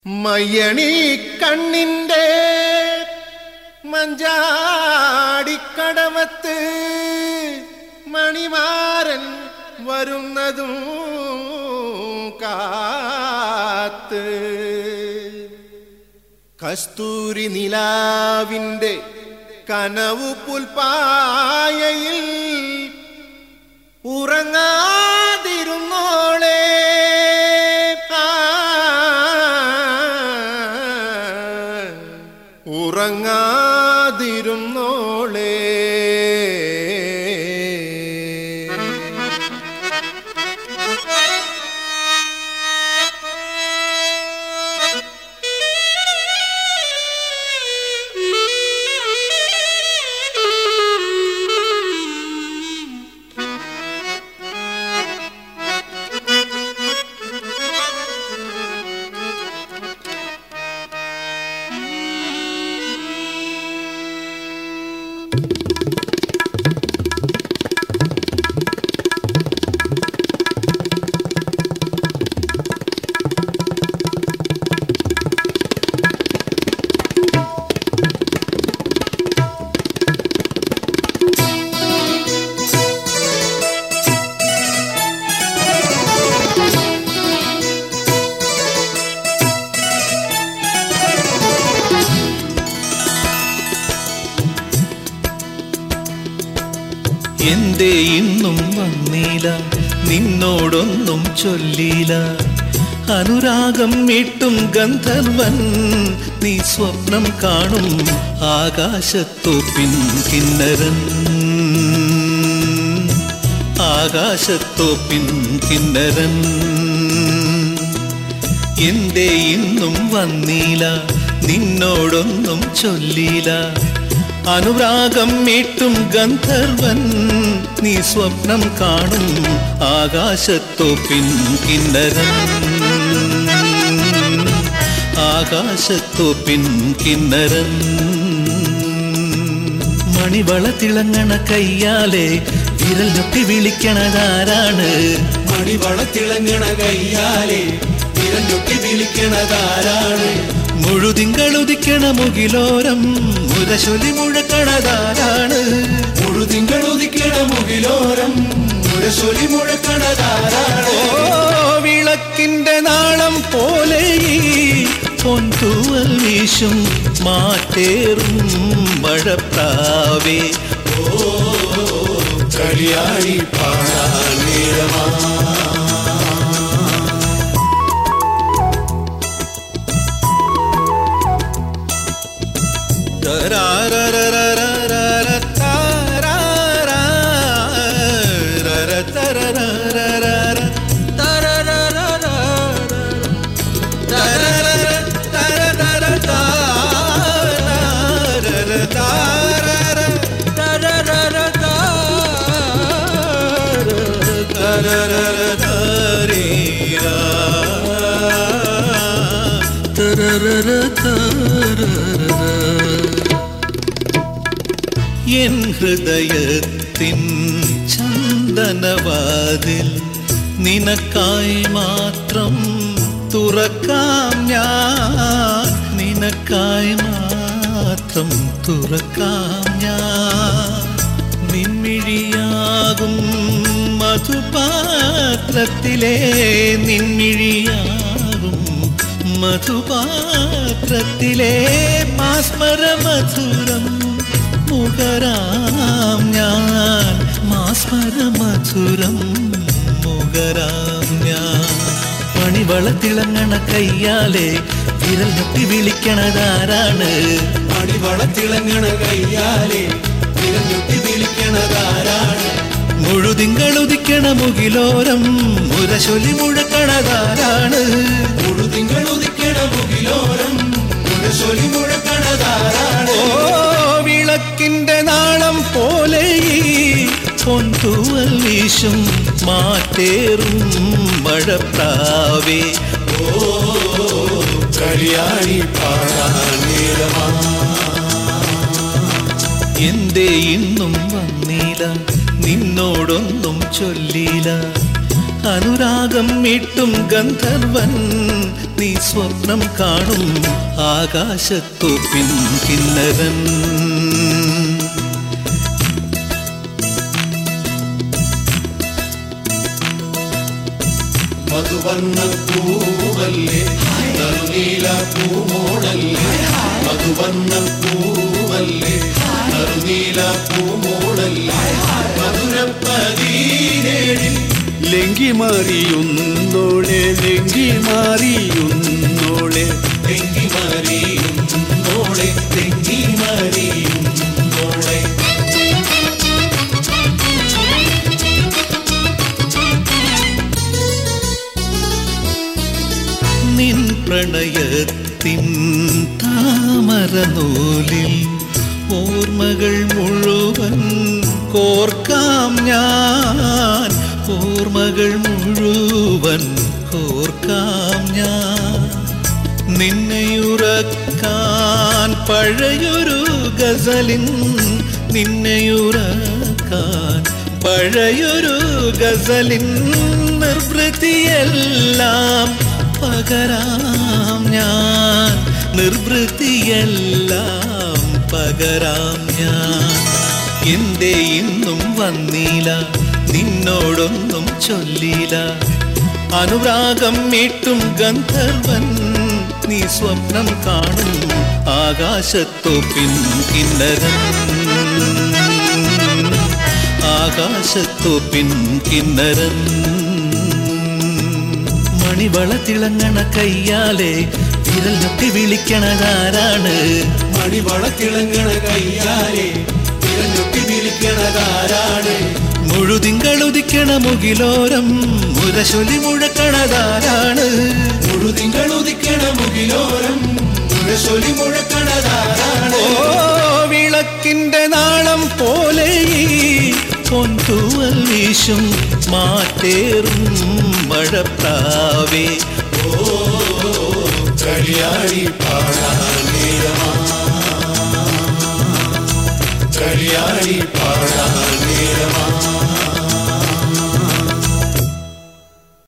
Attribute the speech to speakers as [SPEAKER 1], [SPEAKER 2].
[SPEAKER 1] മയ്യണി കണ്ണിൻ്റെ മഞ്ചാടിക്കടവത്ത് മണിമാരൻ വരുന്നതും കാത്ത് കസ്തൂരി നിലാവിൻ്റെ കനവു പുൽപ്പായയിൽ ഉറങ്ങാതിരുന്നോളെ ആ, ഉറങ്ങാതിരുന്നോളെ
[SPEAKER 2] എന്തേ ഇന്നും വന്നീല നിന്നോടൊന്നും ചൊല്ലീല അനുരാഗം മീട്ടും ഗന്ധർവൻ നീ സ്വപ്നം കാണും ആകാശത്തോപ്പിൻ കിന്നരൻ ആകാശത്തോപ്പിൻ കിന്നരൻ എന്തേ ഇന്നും വന്നീല നിന്നോടൊന്നും ചൊല്ലീല അനുരാഗം മീട്ടും ഗന്ധർവൻ നീ സ്വപ്നം കാണും ആകാശത്തോപ്പിൻ കിന്നരൻ ആകാശത്തോപ്പിൻ കിന്നരൻ മണിവള തിളങ്ങണ കയ്യാലെ വിരൽ ഞൊട്ടി വിളിക്കണതാരാണ്
[SPEAKER 3] മണിവള തിളങ്ങണ കയ്യാലെ വിരഞ്ഞൊട്ടി വിളിക്കണതാരാണ്
[SPEAKER 2] മുഴുതിങ്കളുദിക്കണ മുകിലോരം മുരശൊലി മുഴക്കണതാരാണ്
[SPEAKER 3] മുഴുതിങ്കൾ ഉദിക്കണ മുകിലോരം മുരശൊലി മുഴക്കണതാരാണ്
[SPEAKER 2] ഓ വിളക്കിന്റെ നാളം പോലെ ഈ പൊൻതൂവൽ വീശും മാറ്റേറും മഴപ്രാവേ
[SPEAKER 3] കളിയാടി പാടാൻ നേരമാ
[SPEAKER 2] എൻ ഹൃദയത്തിൻ ചന്ദനവാതിൽ നിനക്കായി മാത്രം തുറക്കാം ഞാൻ നിനക്കായി മാത്രം തുറക്കാം ഞാൻ നിൻമിഴിയാകും മധുപാത്രത്തിലെ നിൻമിഴിയാകും മധുപാത്രത്തിലെ മാസ്മര മധുരം മുഖരാം ഞാൻ മാസ്മര മധുരം മുഖരാം ഞാൻ മണിവള തിളങ്ങണ കയ്യാലെ വിരൽ ഞൊട്ടി വിളിക്കണതാരാണ്
[SPEAKER 3] മണിവള തിളങ്ങണ കയ്യാലെ വിരഞ്ഞൊട്ടി വിളിക്കണതാരാണ്
[SPEAKER 2] മുഴുതിങ്കളുദിക്കണ മുകിലോരം മുരശൊലി മുഴക്കണതാരാണ്
[SPEAKER 3] മുഴുതിങ്കൾ ഉദിക്കണ മുകിലോരം മുരശൊലി മുഴക്കണതാരാണ്
[SPEAKER 2] ഓ വിളക്കിന്റെ നാളം പോലെ ഈ പൊൻതൂവൽ വീശും മാറ്റേറും മഴപ്രാവേ
[SPEAKER 3] കളിയാടി പാടാൻ നേരമാ
[SPEAKER 2] എന്തേ ഇന്നും വന്നീല നിന്നോടൊന്നും ചൊല്ലീല അനുരാഗം മീട്ടും ഗന്ധർവൻ നീ സ്വപ്നം കാണും ആകാശത്തോപ്പിൻ കിന്നരൻ
[SPEAKER 3] മധുവർണ്ണ പൂവല്ലേ നറുനീല പൂമോളല്ലേ മധുവർണ്ണ പൂവല്ലേ നറുനീല പൂമോളല്ലേ മധുരപ്പതീരേഴിൽ
[SPEAKER 4] ലെങ്കി മാറിയുന്നോളെ ലെങ്കി മാറിയുന്നോളെ
[SPEAKER 3] തെങ്കി മറിയുന്നോളെ തെങ്കി മറിയുന്നോളെ
[SPEAKER 2] നിൻ പ്രണയത്തിൻ താമരനൂലിൽ ഓർമ്മകൾ മുഴുവൻ കോർക്കാം ഞാൻ ഓർമ്മകൾ മുഴുവൻ കോർക്കാം ഞാൻ നിന്നെയുറക്കാൻ പഴയൊരു ഗസലിൻ നിന്നെയുറക്കാൻ പഴയൊരു ഗസലിൻ നിർവൃത്തിയെല്ലാം പകരാം ഞാൻ നിർവൃത്തിയെല്ലാം പകരാം ഞാൻ എന്തേ ഇന്നും വന്നില്ല നിന്നോടൊന്നും ചൊല്ലില്ല അനുരാഗം മീട്ടും ഗന്ധർവൻ നീ സ്വപ്നം കാണും ആകാശത്തോപ്പിൻ കിന്നരൻ ആകാശത്തോപ്പിൻ കിന്നരൻ മണിവള തിളങ്ങണ കയ്യാലെ വിരൽ ഞൊട്ടി വിളിക്കണതാരാണ്
[SPEAKER 3] മണിവള തിളങ്ങണ കയ്യാലെ തിരഞ്ഞൊട്ടി വിളിക്കണതാരാണ്
[SPEAKER 2] മുഴുതിങ്കളുദിക്കണ മുകിലോരം മുരശൊലി മുഴക്കണതാരാണ്
[SPEAKER 3] മുഴുതിങ്കൾ ഉദിക്കണ മുകിലോരം മുഴസൊലി മുഴക്കണതാരാണ്
[SPEAKER 2] ഓ വിളക്കിന്റെ നാളം പോലെ ഈ പൊൻതൂവൽ വീശും മാറ്റേറും മഴപ്രാവേ
[SPEAKER 3] കളിയാടി പാടാൻ നേരമാ കളിയാടി പാടാൻ നേരമാ